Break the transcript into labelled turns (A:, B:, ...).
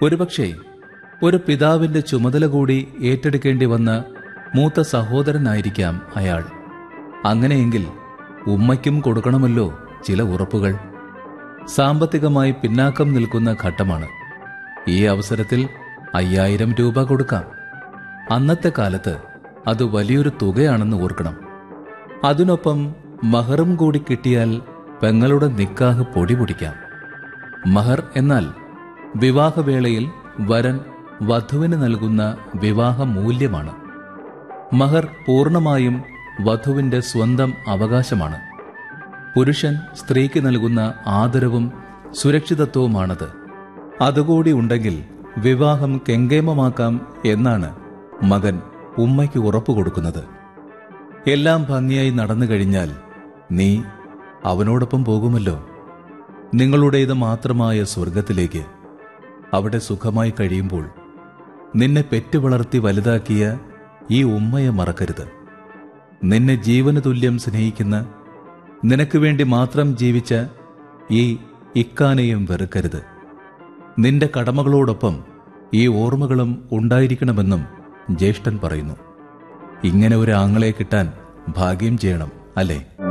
A: ഒരുപക്ഷെ ഒരു പിതാവിന്റെ ചുമതല കൂടി ഏറ്റെടുക്കേണ്ടി വന്ന മൂത്ത സഹോദരനായിരിക്കാം അയാൾ അങ്ങനെയെങ്കിൽ ഉമ്മയ്ക്കും കൊടുക്കണമല്ലോ ചില ഉറപ്പുകൾ സാമ്പത്തികമായി പിന്നാക്കം നിൽക്കുന്ന ഘട്ടമാണ് ഈ അവസരത്തിൽ അയ്യായിരം രൂപ കൊടുക്കാം അന്നത്തെ കാലത്ത് അത് വലിയൊരു തുകയാണെന്ന് ഓർക്കണം അതിനൊപ്പം മഹറും കൂടി കിട്ടിയാൽ പെങ്ങളുടെ നിക്കാഹ് പൊടി പൊടിക്കാം മഹർ എന്നാൽ വിവാഹവേളയിൽ വരൻ വധുവിന് നൽകുന്ന വിവാഹ മൂല്യമാണ് മഹർ പൂർണ്ണമായും വധുവിന്റെ സ്വന്തം അവകാശമാണ് പുരുഷൻ സ്ത്രീക്ക് നൽകുന്ന ആദരവും സുരക്ഷിതത്വവുമാണത് അതുകൂടി ഉണ്ടെങ്കിൽ വിവാഹം കെങ്കേമമാക്കാം എന്നാണ് മകൻ ഉമ്മയ്ക്ക് ഉറപ്പു കൊടുക്കുന്നത് എല്ലാം ഭംഗിയായി നടന്നു കഴിഞ്ഞാൽ നീ അവനോടൊപ്പം പോകുമല്ലോ നിങ്ങളുടേത് മാത്രമായ സ്വർഗത്തിലേക്ക് അവിടെ സുഖമായി കഴിയുമ്പോൾ നിന്നെ പെറ്റു വളർത്തി വലുതാക്കിയ ഈ ഉമ്മയെ മറക്കരുത് നിന്നെ ജീവന് തുല്യം സ്നേഹിക്കുന്ന നിനക്ക് വേണ്ടി മാത്രം ജീവിച്ച ഈ ഇക്കാനെയും വെറുക്കരുത് നിന്റെ കടമകളോടൊപ്പം ഈ ഓർമ്മകളും ഉണ്ടായിരിക്കണമെന്നും ജ്യേഷ്ഠൻ പറയുന്നു ഇങ്ങനെ ഒരു ആങ്ങളെ കിട്ടാൻ ഭാഗ്യം ചെയ്യണം അല്ലേ